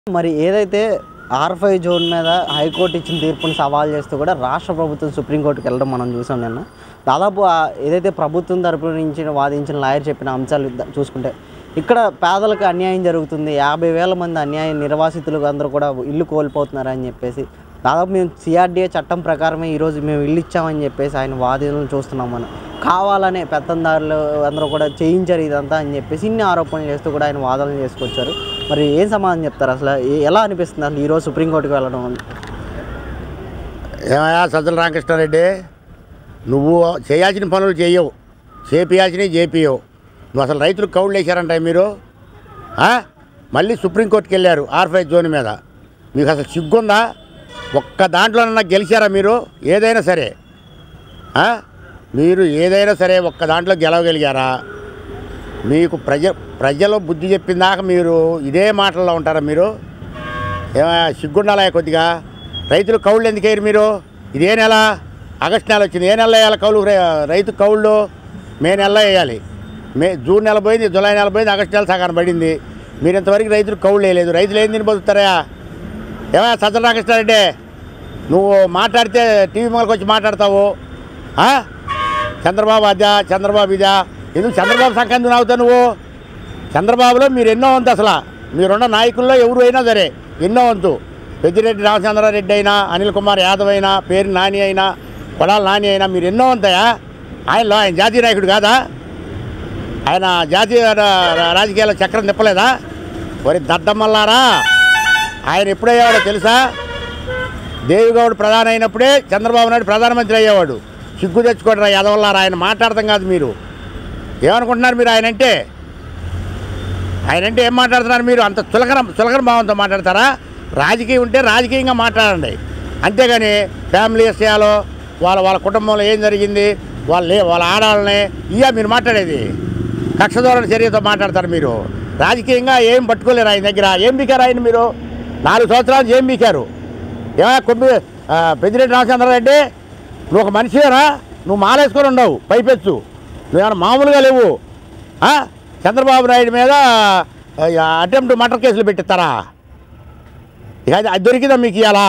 మరి ఏదైతే R five zone మీద హైకోర్టు ఇచ్చిన తీర్పుని సవాల్ చేస్తూ కూడా రాష్ట్ర ప్రభుత్వం సుప్రీంకోర్టుకి వెళ్ళడం మనం చూసాం నిన్న దాదాపు ఆ ఏదైతే ప్రభుత్వం తరపు నుంచి వాదించిన లాయర్ చెప్పిన అంశాలు ఇద్ద- చూసుకుంటే ఇక్కడ పేదలకు అన్యాయం జరుగుతుంది యాభై వేల మంది అన్యాయం నిర్వాసితులు అందరూ కూడా ఇల్లు కోల్పోతున్నారని చెప్పేసి దాదాపు మేము సిఆర్డీఏ చట్టం ప్రకారమే ఈరోజు మేము ఇల్లు ఇచ్చామని చెప్పేసి ఆయన వాదనలు చూస్తున్నాం మనం కావాలనే పెత్తందారులు అందరూ కూడా చేయించారు ఇదంతా అని చెప్పేసి ఇన్ని ఆరోపణలు చేస్తూ కూడా ఆయన వాదనలు చేసుకొచ్చారు మరి ఏం సమాధానం చెప్తారు అసలు ఏ- ఎలా అనిపిస్తుంది అసలు ఈరోజు సుప్రీంకోర్టుకి వెళ్ళడం ఏమయ్యా సజ్జల రామకృష్ణారెడ్డి నువ్వు చేయాల్సిన పనులు చేయవు చేపియాల్సినవి చేపియవు నువ్వు అసలు రైతులకు కౌళ్ళు వేశారంట మీరు ఆ? మళ్ళీ సుప్రీంకోర్టుకి వెళ్ళారు ఆర్ ఫైవ్ జోన్ మీద మీకు అసలు సిగ్గుందా ఒక్క దాంట్లోనన్నా గెలిచారా మీరు ఏదైనా సరే ఆ? మీరు ఏదైనా సరే ఒక్క దాంట్లో గెలవగలిగారా మీకు ప్రజ ప్రజలు బుద్ధి చెప్పిన దాకా మీరు ఇదే మాటల్లో ఉంటారా మీరు ఏమయ్యా సిగ్గుండాలా కొద్దిగా రైతులు కౌళ్ళు ఎందుకు వేయరు మీరు ఇదే నెల ఆగస్టు నెల వచ్చింది ఏ నెల వేయాలి కౌలు రై- రైతు కౌళ్ళు మే నెలలో వేయాలి మే జూన్ నెల పోయింది జూలై నెల పోయింది ఆగస్టు నెల సగానం పడింది మీరు ఇంతవరకు రైతులు కౌళ్ళు వేయలేదు రైతులు ఏం తిని బతుకుతారా ఏమయ్యా సజ్జల రామకృష్ణారెడ్డి నువ్వు మాట్లాడితే టీవీ మూలకి వచ్చి మాట్లాడతావు ఆ? చంద్రబాబు అదా చంద్రబాబు ఇదా ఎందుకు చంద్రబాబు సంఖ్య అవుతావు నువ్వు చంద్రబాబులో మీరు ఎన్నో వంతు అసలు మీరున్న నాయకుల్లో ఎవరు అయినా సరే ఎన్నో వంతు పెద్దిరెడ్డి రామచంద్రారెడ్డి అయినా అనిల్ కుమార్ యాదవ్ అయినా పేరు నాని అయినా కొడాల నాని అయినా మీరు ఎన్నో వంతాయా ఆయనలో ఆయన జాతీయ నాయకుడు కాదా ఆయన జాతీయ రా- రా- రాజకీయాల్లో చక్రం తిప్పలేదా మరి దద్దమ్మల్లారా ఆయన ఎప్పుడయ్యేవాడో తెలుసా దేవిగౌడ్ ప్రధాని అయినప్పుడే చంద్రబాబు నాయుడు ప్రధానమంత్రి అయ్యేవాడు సిగ్గు తెచ్చుకోండి రా యాదవల్లారా ఆయన మాట్లాడతాం కాదు మీరు ఏమనుకుంటున్నారు మీరు ఆయన అంటే ఆయన అంటే ఏం మాట్లాడుతున్నారు మీరు అంత చులకన చులకన భావంతో మాట్లాడతారా రాజకీయం ఉంటే రాజకీయంగా మాట్లాడండి అంతేగాని ఫ్యామిలీ విషయాలు వాళ్ళ వాళ్ళ కుటుంబంలో ఏం జరిగింది వాళ్ళ వాళ్ళ ఆడాలని ఇయ్యా మీరు మాట్లాడేది కక్ష ధోరణ చర్యతో మాట్లాడతారు మీరు రాజకీయంగా ఏం పట్టుకోలేరు ఆయన దగ్గర ఏం బీకారు ఆయన మీరు నాలుగు సంవత్సరాలు ఏం బీకారు ఏమా కొమ్మి ఆ, పెద్దిరెడ్డి రామచంద్రారెడ్డి నువ్వు ఒక మనిషివేనా నువ్వు మాలేసుకొని ఉండవు పైపెచ్చు నువ్వేమైనా మామూలుగా లేవు ఆ? చంద్రబాబు నాయుడు మీద అటెంప్ట్ మర్డర్ కేసులు పెట్టిస్తారా ఇక అది అది దొరికిందా మీకు ఇవాళ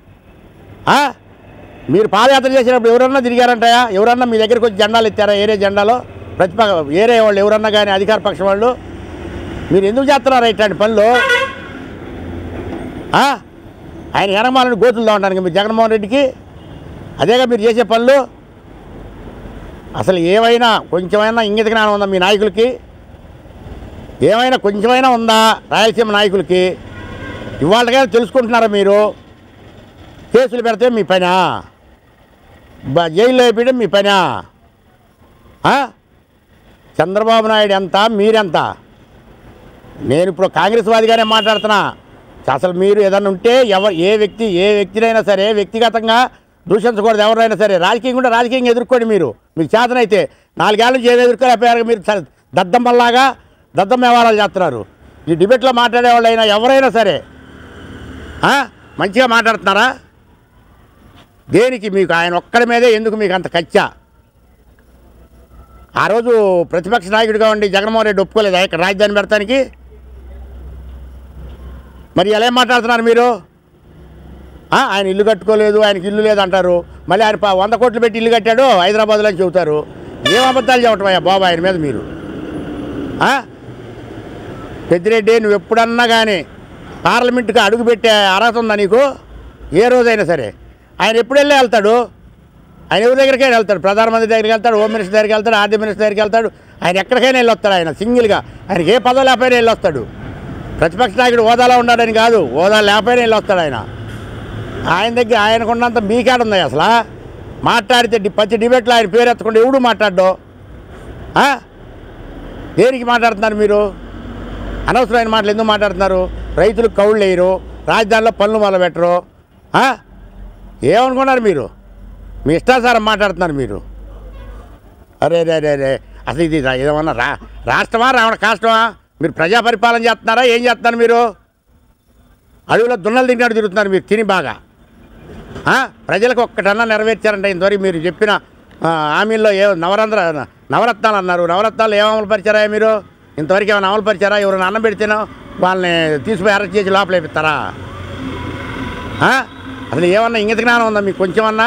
మీరు పాదయాత్ర చేసినప్పుడు ఎవరన్నా తిరిగారంటాయా ఎవరన్నా మీ దగ్గరికి వచ్చి జెండాలు ఎత్తారా ఏరే జెండాలో ప్రతిపక్ష ఏరే వాళ్ళు ఎవరన్నా కానీ అధికార పక్షం వాళ్ళు మీరు ఎందుకు చేస్తున్నారు ఇట్లాంటి పనులు ఆ? ఆయన వెనకమాలని గోతులు దావడానికి మీరు జగన్మోహన్ రెడ్డికి అదేగా మీరు చేసే పనులు అసలు ఏమైనా కొంచెమైనా ఇంగిత జ్ఞానం ఉందా మీ నాయకులకి ఏమైనా కొంచెమైనా ఉందా రాయలసీమ నాయకులకి ఇవాళకైనా తెలుసుకుంటున్నారా మీరు కేసులు పెడితే మీ పనా బ- జైల్లో వేయడం మీ పనా ఆ? చంద్రబాబు నాయుడు ఎంత మీరెంత నేను ఇప్పుడు కాంగ్రెస్ వాదిగానే మాట్లాడుతున్నా అసలు మీరు ఏదన్నా ఉంటే ఎవరు ఏ వ్యక్తి ఏ వ్యక్తినైనా సరే వ్యక్తిగతంగా దూషించకూడదు ఎవరైనా సరే రాజకీయం కూడా రాజకీయంగా ఎదుర్కోండి మీరు మీకు చేతనైతే నాలుగేళ్ళ నుంచి ఏది ఎదుర్కోలేకపోయారు మీరు స- దద్దమ్మల్లాగా దద్దమ్మ వ్యవహారాలు చేస్తున్నారు ఈ డిబేట్లో మాట్లాడే వాళ్ళైనా ఎవరైనా సరే ఆ? మంచిగా మాట్లాడుతున్నారా దేనికి మీకు ఆయన ఒక్కడి మీదే ఎందుకు మీకు అంత కచ్చా ఆ రోజు ప్రతిపక్ష నాయకుడిగా ఉండి జగన్మోహన్ రెడ్డి ఒప్పుకోలేదా ఇక్కడ రాజధాని పెడతానికి మరి ఎలా ఏం మాట్లాడుతున్నారు మీరు ఆ, ఆయన ఇల్లు కట్టుకోలేదు ఆయనకి ఇల్లు లేదు అంటారు మళ్ళీ ఆయన ప- వంద కోట్లు పెట్టి ఇల్లు కట్టాడు హైదరాబాద్లో అని చెబుతారు ఏం అబద్ధాలు చెప్పటమయ్యా బాబు ఆయన మీద మీరు ఆ? పెద్దిరెడ్డి నువ్వు ఎప్పుడన్నా కానీ పార్లమెంటుకి అడుగు పెట్టే అర్హత ఉందా నీకు ఏ రోజైనా సరే ఆయన ఎప్పుడు వెళ్ళి వెళ్తాడు ఆయన ఎవరి దగ్గరికైనా వెళ్తాడు ప్రధానమంత్రి దగ్గరికి వెళ్తాడు హోమ్ మినిస్టర్ దగ్గరికి వెళ్తాడు ఆర్థిక మినిస్టర్ దగ్గరికి వెళ్తాడు ఆయన ఎక్కడికైనా వెళ్ళి వస్తాడు ఆయన సింగిల్గా ఆయనకి ఏ పదవి లేకపోయినా వెళ్ళి వస్తాడు ప్రతిపక్ష నాయకుడు హోదాలో ఉన్నాడని కాదు హోదా లేకపోయినా వెళ్ళి వస్తాడు ఆయన ఆయన దగ్గర ఆయనకున్నంత మీకేడుంది అసలు మాట్లాడితే డి- ప్రతి డిబేట్లో ఆయన పేరు ఎత్తకుండా ఎవడు మాట్లాడ్డు ఆ? దేనికి మాట్లాడుతున్నారు మీరు అనవసరమైన మాటలు ఎందుకు మాట్లాడుతున్నారు రైతులకు కౌళ్ళు వేయరు రాజధానిలో పనులు మొదలుపెట్టరు ఆ? ఏమనుకున్నారు మీరు మీ ఇష్టాసారం మాట్లాడుతున్నారు మీరు అరే రే రే రే అసలు ఇది రా- ఏమన్నా రా రాష్ట్రమా రావణ కాష్టమా మీరు ప్రజా పరిపాలన చేస్తున్నారా ఏం చేస్తున్నారు మీరు అడవిలో దున్నలు తింటాడు తిరుగుతున్నారు మీరు తిని బాగా ఆ? ప్రజలకు ఒక్కటన్నా నెరవేర్చారంటే ఇంతవరకు మీరు చెప్పిన ఆ, హామీల్లో ఏ నవరంధ్ర నవరత్నాలు అన్నారు నవరత్నాలు ఏం అమలు పరిచారా మీరు ఇంతవరకు ఏమైనా అమలు పరిచారా ఎవరైనా అన్నం పెడితేనో వాళ్ళని తీసిపోయి అరెస్ట్ చేసి లోపల వేపిస్తారా ఆ? అసలు ఏమన్నా ఇంగిత జ్ఞానం ఉందా మీకు కొంచెమన్నా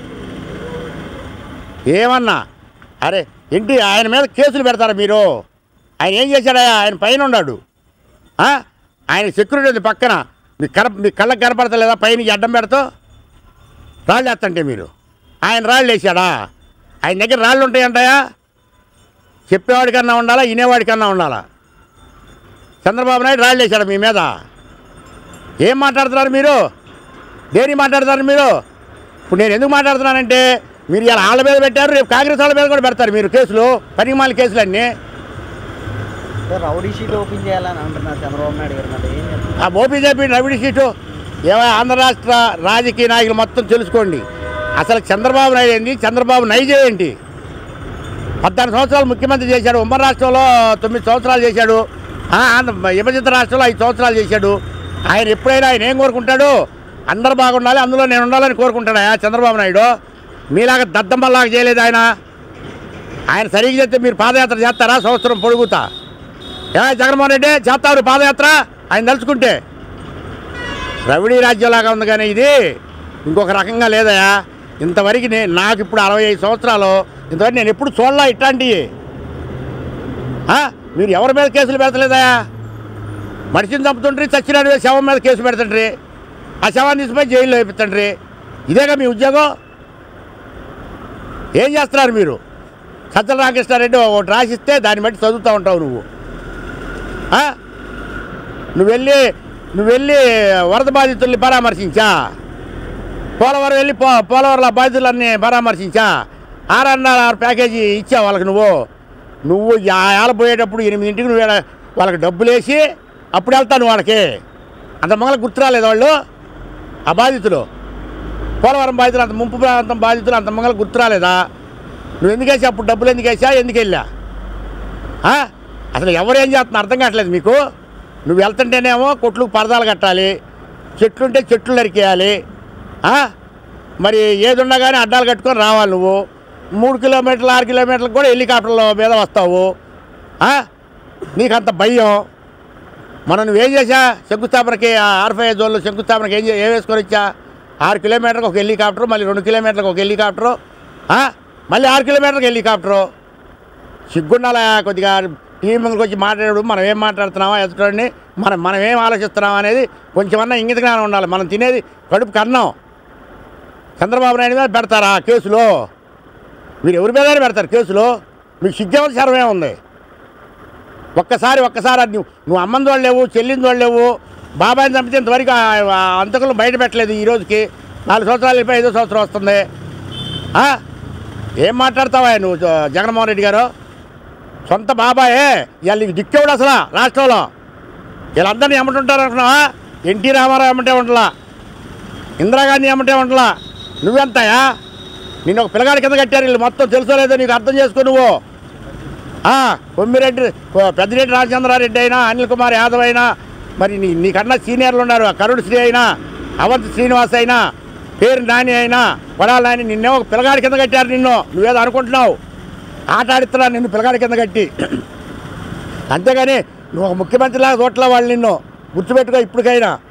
ఏమన్నా అరే ఏంటి ఆయన మీద కేసులు పెడతారా మీరు ఆయన ఏం చేశాడా ఆయన పైన ఉన్నాడు ఆ? ఆయన సెక్యూరిటీ ఉంది పక్కన మీ కర మీ కళ్ళకి కనపడతలేదా పైన ఈ అడ్డం పెడతావు రాళ్ళు వేస్తంటే మీరు ఆయన రాళ్ళు వేసాడా ఆయన దగ్గర రాళ్ళు ఉంటాయంటాయా చెప్పేవాడికన్నా ఉండాలా వినేవాడికన్నా ఉండాలా చంద్రబాబు నాయుడు రాళ్ళు వేసాడు మీ మీద ఏం మాట్లాడుతున్నారు మీరు దేని మాట్లాడుతున్నారు మీరు ఇప్పుడు నేను ఎందుకు మాట్లాడుతున్నానంటే మీరు ఇలా వాళ్ళ మీద పెట్టారు రేపు కాంగ్రెస్ వాళ్ళ మీద కూడా పెడతారు మీరు కేసులు పనిమాల కేసులన్నీ అంటే రౌడీ షీట్ ఓపెన్ చేయాలని అంటున్నారు చంద్రబాబు నాయుడు గారు మరి ఏం చెప్తారు ఆ మోపీజేపీ రవిడి సీటు ఏమో ఆంధ్ర రాష్ట్ర రాజకీయ నాయకులు మొత్తం తెలుసుకోండి అసలు చంద్రబాబు నాయుడు ఏంటి చంద్రబాబు నైజే ఏంటి పద్నాలుగు సంవత్సరాలు ముఖ్యమంత్రి చేశాడు ఉమ్మడి రాష్ట్రంలో తొమ్మిది సంవత్సరాలు చేశాడు ఆ, ఆంధ్ర విభజిత రాష్ట్రంలో ఐదు సంవత్సరాలు చేశాడు ఆయన ఎప్పుడైనా ఆయన ఏం కోరుకుంటాడు అందరూ బాగుండాలి అందులో నేను ఉండాలని కోరుకుంటాడు ఆయన చంద్రబాబు నాయుడు మీలాగా దద్దమ్మలాగా చేయలేదు ఆయన ఆయన సరిగ్గా చేస్తే మీరు పాదయాత్ర చేస్తారా సంవత్సరం పొడుగుతా ఏ జగన్మోహన్ రెడ్డి చేస్తావు పాదయాత్ర ఆయన తలుచుకుంటే రవిడీ రాజ్యంలాగా ఉంది కానీ ఇది ఇంకొక రకంగా లేదయా ఇంతవరకు నే నాకు ఇప్పుడు అరవై ఐదు సంవత్సరాలు ఇంతవరకు నేను ఎప్పుడు చూడలా ఇట్లాంటివి ఆ? మీరు ఎవరి మీద కేసులు పెడతలేదయా మనిషిని చంపుతుండ్రి చచ్చినాడు శవం మీద కేసు పెడుతుండ్రి ఆ శవాన్ని తీసుకుపోయి జైల్లో వేపిస్తుండ్రి ఇదేగా మీ ఉద్యోగం ఏం చేస్తున్నారు మీరు సజ్జల రామకృష్ణారెడ్డి ఒకటి రాసిస్తే దాన్ని బట్టి చదువుతూ ఉంటావు నువ్వు ఆ? నువ్వు వెళ్ళి నువ్వు వెళ్ళి వరద బాధితుల్ని పరామర్శించా పోలవరం వెళ్ళి పో పోలవరంలో బాధితులన్నీ పరామర్శించా ఆర్ఎన్ఆర్ ఆర్ ప్యాకేజీ ఇచ్చా వాళ్ళకి నువ్వు నువ్వు ఏళ్ళ పోయేటప్పుడు ఎనిమిదింటికి నువ్వు ఈడ వాళ్ళకి డబ్బులు వేసి అప్పుడు వెళ్తాను వాళ్ళకి అంత మొగల గుర్తురాలేదు వాళ్ళు ఆ బాధితులు పోలవరం బాధితులు అంత ముంపు ప్రాంతం బాధితులు అంత మొగల గుర్తురాలేదా నువ్వు ఎందుకు వేసా అప్పుడు డబ్బులు ఎందుకు వేసా ఎందుకు వెళ్ళా ఆ? అసలు ఎవరు ఏం చేస్తున్నా అర్థం కావట్లేదు మీకు నువ్వు వెళ్తుంటేనేమో కొట్లకు పరదాలు కట్టాలి చెట్లుంటే చెట్లు నరికేయాలి ఆ? మరి ఏది ఉన్నా కానీ అడ్డాలు కట్టుకొని రావాలి నువ్వు మూడు కిలోమీటర్లు ఆరు కిలోమీటర్లకు కూడా హెలికాప్టర్ల మీద వస్తావు ఆ? నీకంత భయం మనం నువ్వేం చేసా శంకుస్థాపనకి ఆ ఆర్ఫై జోన్లో శంకుస్థాపనకి ఏం చే- ఏం వేసుకొని వచ్చా ఆరు కిలోమీటర్కి ఒక హెలికాప్టర్ మళ్ళీ రెండు కిలోమీటర్లకు ఒక హెలికాప్టరు ఆ? మళ్ళీ ఆరు కిలోమీటర్కి హెలికాప్టరు సిగ్గుండాల కొద్దిగా టీవీ ముందుకు వచ్చి మాట్లాడు మనం ఏం మాట్లాడుతున్నామా ఎదుటోడిని మనం మనం ఏం ఆలోచిస్తున్నాం అనేది కొంచెమన్నా ఇంగిత జ్ఞానం ఉండాలి మనం తినేది కడుపు కన్నాం చంద్రబాబు నాయుడు మీద పెడతారా కేసులో మీరు ఎవరి మీద పెడతారు కేసులో మీకు సిగ్గేవలసిన సర్వే ఉంది ఒక్కసారి ఒక్కసారి అది నువ్వు నువ్వు అమ్మని చూడలేవు చెల్లిని చూడలేవు బాబాయిని చంపితే ఇంతవరకు ఆ- ఆ అంతకులు బయట పెట్టలేదు ఈ రోజుకి నాలుగు సంవత్సరాలు వెళ్ళిపోయి ఐదో సంవత్సరం వస్తుంది ఆ? ఏం మాట్లాడతావా నువ్వు జ- జగన్మోహన్ రెడ్డి గారు సొంత బాబాయే ఇవాళ నీకు దిక్కేవాడు అసలు రాష్ట్రంలో వీళ్ళందరినీ ఏమంటుంటారు అనుకున్నావా ఎన్టీ రామారావు ఏమంటే ఉండలా ఇందిరాగాంధీ ఏమంటే ఉండలా నువ్వెంతయా నిన్ను ఒక పిల్లగాడి కింద కట్టారు వీళ్ళు మొత్తం తెలుసో లేదో నీకు అర్థం చేసుకో నువ్వు ఆ, కొమ్మిరెడ్డి ఓ, పెద్దిరెడ్డి రామచంద్రారెడ్డి అయినా అనిల్ కుమార్ యాదవ్ అయినా మరి నీ నీకన్నా సీనియర్లు ఉన్నారు కరుణ్ శ్రీ అయినా అవంత్ శ్రీనివాస్ అయినా పేరు నాని అయినా వడాల నాని నిన్నే ఒక పిల్లగాడి కింద కట్టారు నిన్ను నువ్వేదో అనుకుంటున్నావు ఆట ఆడిస్తున్నారు నిన్ను పిల్లగాడి కింద కట్టి అంతేగాని నువ్వు ఒక ముఖ్యమంత్రిలాగా చూడట్లే వాళ్ళు నిన్ను గుర్తుపెట్టుకో ఇప్పటికైనా